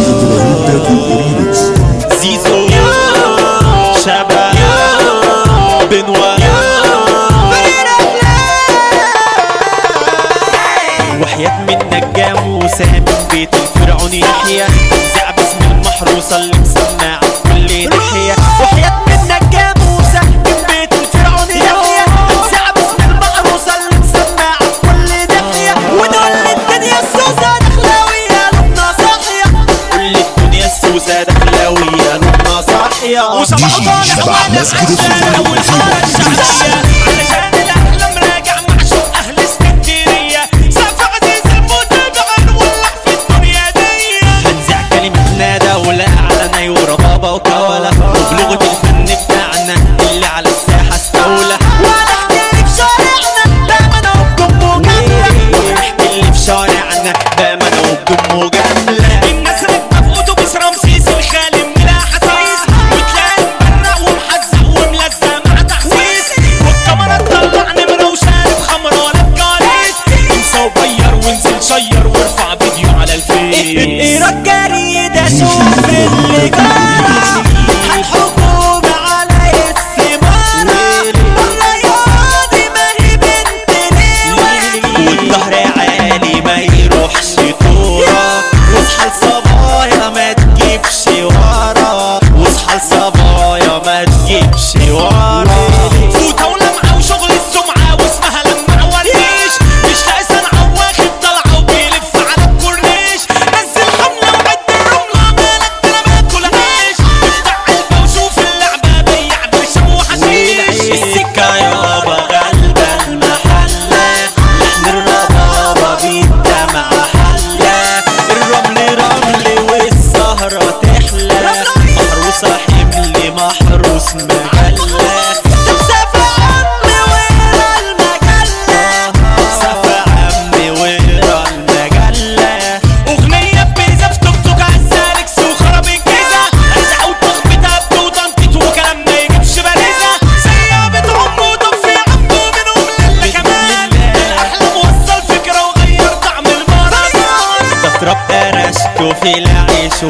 زيزو شباب بنوا وحياة من نجام وسام من بيت الفرعون يحيى زع باسم المحروسة اللي مسمعة في كل ناحية وحياة من نجام وسام من بيت الفرعون يحيى زع باسم المحروسة اللي مسمعة في كل ناحية ونقول للدنيا السوسة دخلاوية لبنا صاحية قول للدنيا السوسة دخلاوية لبنا صاحية وصباح دي جي طالع شبح وانا ناس كده في عشان الفيديو. والحارة الشعبية علشان الأحلام راجع معشوق أهل اسكندرية سقف عزيز المتابع نولع في الدنيا دي هنزع كلمتنا دولة أعلى وربابة وكولة وبلغة الفن بتاعنا اللي على الساحة استولى وهنحكي في شارعنا بأمانة وبدم وجملة وهنحكي اللي في شارعنا بأمانة وبدم وجملة الناس راكبة في أتوبيس رمسيس الخالي من الأحاسيس وتلاقي مبرق ومحزق وملزق مع تحسيس والكاميرا تطلع نمرة وشارب خمرة ولا بجاريس انسى وغير وانزل شير وارفع فيديو على الفيس ايه رجالي ده شوف اللي جرى الحكومة على الثمارة الرياضي ما هي بنت ليوة والظهر عالي ما يروحش كورة واصحى لصبايا ما تجيبش ورا واصحى لصبايا ما تجيبش ورا فوتة ولمعة وشغل السمعة واسمها لمع وريش مش لاقي صنعة واخد طلعة وبيلف على الكورنيش نزل حملة وعد الرملة مالك انا باكل عيش افتح علبة وشوف اللعبة بيع برشام وحشيش السكة يابا غلبة المحلة لحن الربابة بالدمع حلة الرمل رمل والسهرة تحلى محروسة حمل محروس مجلة سفى عمي ورا المجلة سفى عمي ورا المجلة أغنية بيزا في توك توك عالسالكس وخرب الجيزة أرزع وتخبط هبد وطنطت وكلام ما يجيبش بارزة سيابة عمو وطفي عمو منهم لله كمان الأحلام وصل فكرة وغير طعم المهرجان بضرب قرشته في العيش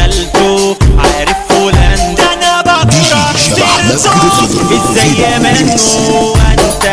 وكلته عارف فلان ده أنا بكره شبح ناس كده في الفيديو. ازاي منه وانت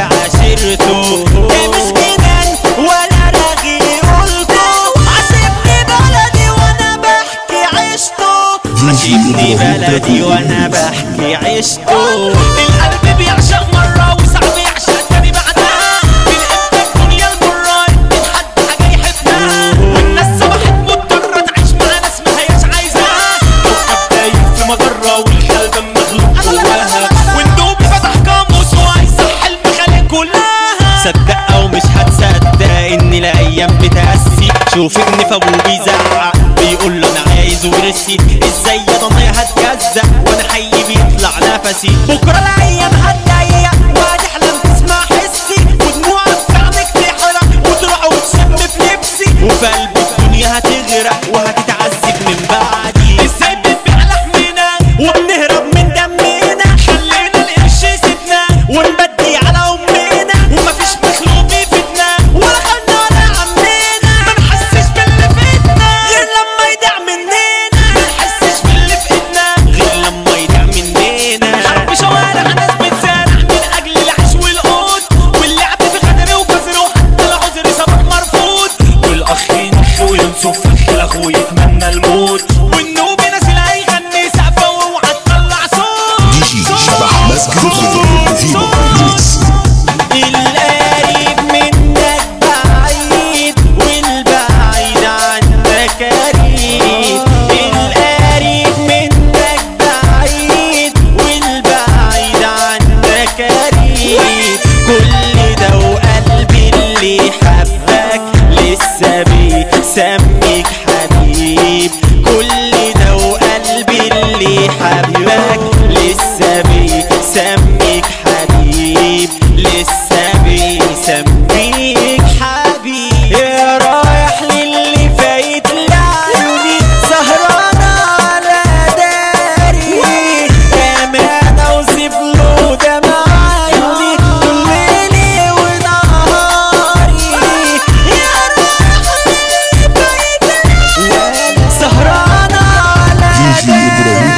عشرته ده مش جنان ولا رغي قلته عشبني بلدي وانا بحكي عشته عشبني بلدي وانا بحكي عشته القلب بيعشق مرة وصعب يعشق تاني بعدها بالإمتى الدنيا المرة إن حد حاجة يحبها والناس صبحت مضطرة تعيش مع ناس ما هياش عايزاها كوكب دايب في مجرة والقلب مخلوق جواها وندوب فتح قاموس وهيصح المخالق كلها صدق او مش هتصدق ان الايام بتقسي شوف ابني فابوه بيزعق بيقول له انا عايز ورثي ازاي يا ضنايا هتجزق وانا حي بيطلع نفسي بكره الايام هتضيق وهتحلم تسمع حسي ودموعك في عينك تحرق وتروح وتشم في لبسي وفي قلب الدنيا هتغرق وهتتعذب من بعدي ازاي بنبيع لحمنا وبنهرب من دمنا خلينا القرش سيبنا ونبدي على امنا ومفيش مخلوق بيفيدنا ولا خلنا ولا عمنا ما نحسش باللي في ايدنا غير لما يضيع مننا ما نحسش باللي في ايدنا غير لما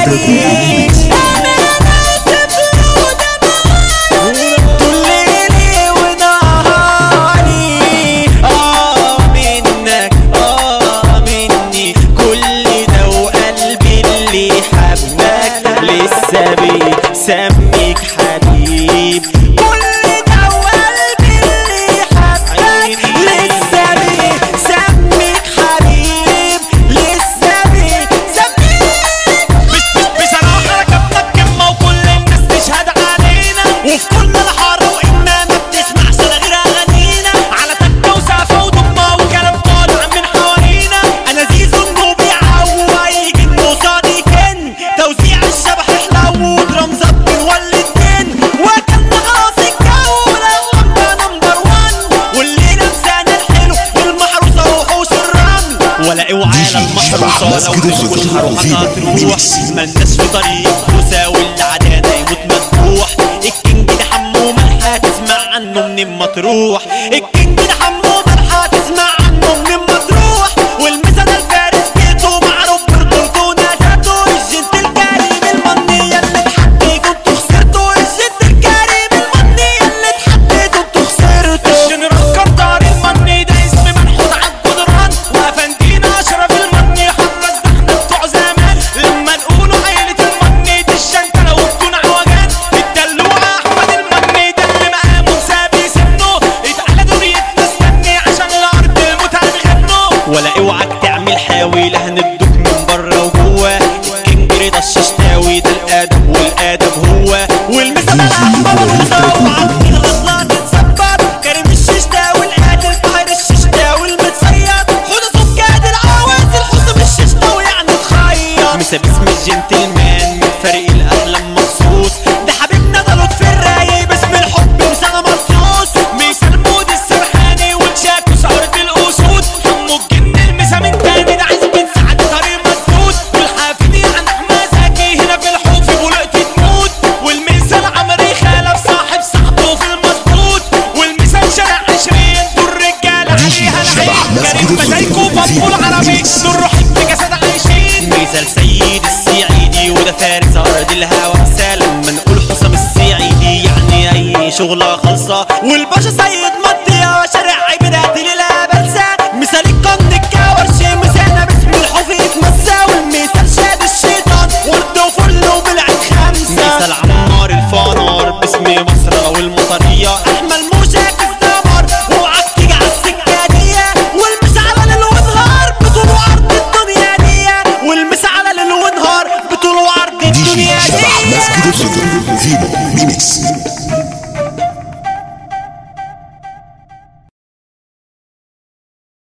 عريس انا ناسف طول ليلي ونهاري اه منك اه مني كل ده وقلبي اللي حبك لسه بيسميك حبيب كل ده وقلبي اللي حبك لسه بيسميك حبيب لسه بيسميك بصراحة ركبنا بكمة وكل الناس تشهد علينا وفي كل الحارة وإنا ما بتسمعش إلا غير أغانينا على تكة وسقفة ودمة وكلام طالع من حوالينا أنا زيزو النوبي عوا يجي قصادي كن توزيع الشبح حلو ودرام زب نولد جن وكلنا خلاص الجو لو نمبر وان والليلة مسانا الحلو المحروسة وحوش الرمل ولا اوعى دي جي شبح المحروسة لو مسجد تروح الفطر هروح فينا هتروح ميكس. ملناش في طريق موسى واللي عدانا يموت مذبوح الكينج ده حمو ملحة تسمع عنه من مطروح الكينج ده حمو ملحة تسمع عنه من مطروح والمثل الفارس بيته معروف برطولته ونجاته الجنت الكريم المنية اللي تحدي كنتوا خسرتوا الجنت الكريم المنية اللي تحدي كنتوا خسرتوا الجنرال كردار المني ده اسم منحوت عالجدران وافندينا اشرف المني حرص ده احنا بتوع زمان لما نقولوا عيلة المني دي الشنتلة وبتكون عوجان الدلوعة احمد المني ده اللي مقامه مسابي سنه اتعلى دنيتنا استني عشان الارض الموت هنغنوا ولا اوعك تعمل حاوي لا هندوك من بره وجوه الكينج رضا الششتاوي ده الادب والادب هو والمثل الاحمر المصور تغلط لا تتثبت كريم الششتاوي القاتل طاهر الششتاوي المتصيد خد سكات العواز الحزم الششتاوي يعني تخيط مسا باسم الجنتلمان من فريق الاحلام مخصوص ده حبيبنا ده لطفي الرايق باسم الحب مسانة مخصوص ميسان مود السرحاني والشاكوس ارض الاسود حمو الجن المسا من تاني ده عايز من سعد طريق مسدود والحافظي عن احمد زكي هنا في الحوف بولقت تموت والميسان عمري خالف صاحب صاحبه في المظبوط والميسان شارع عشرين دول رجاله عليها شبح العين مسجد كريم مزايكو الفطر بطول فينا عربي ميكس. دول روحك في جسد عايشين ميزال سيد السعيدي وده فارس ارض الهوى سالم ما نقول حسام السعيدي يعني اي شغله خالصه والباشا سيد مطيه وشارع عبادات للابلسه مثال القن الكاورشي مسانا باسم الحوفي يتمسى والمثال شاد الشيطان ورد وفل وبلعت خمسه مثال عمار الفنار باسم مصر والمطريه احمد موشك الزمر واوعك تيجي على السكه دي والمس على ليل ونهار بطول وعرض الدنيا دي والمس على ليل ونهار بطول وعرض دي جي الدنيا شبح دي مسجد الفطر فينا ميكس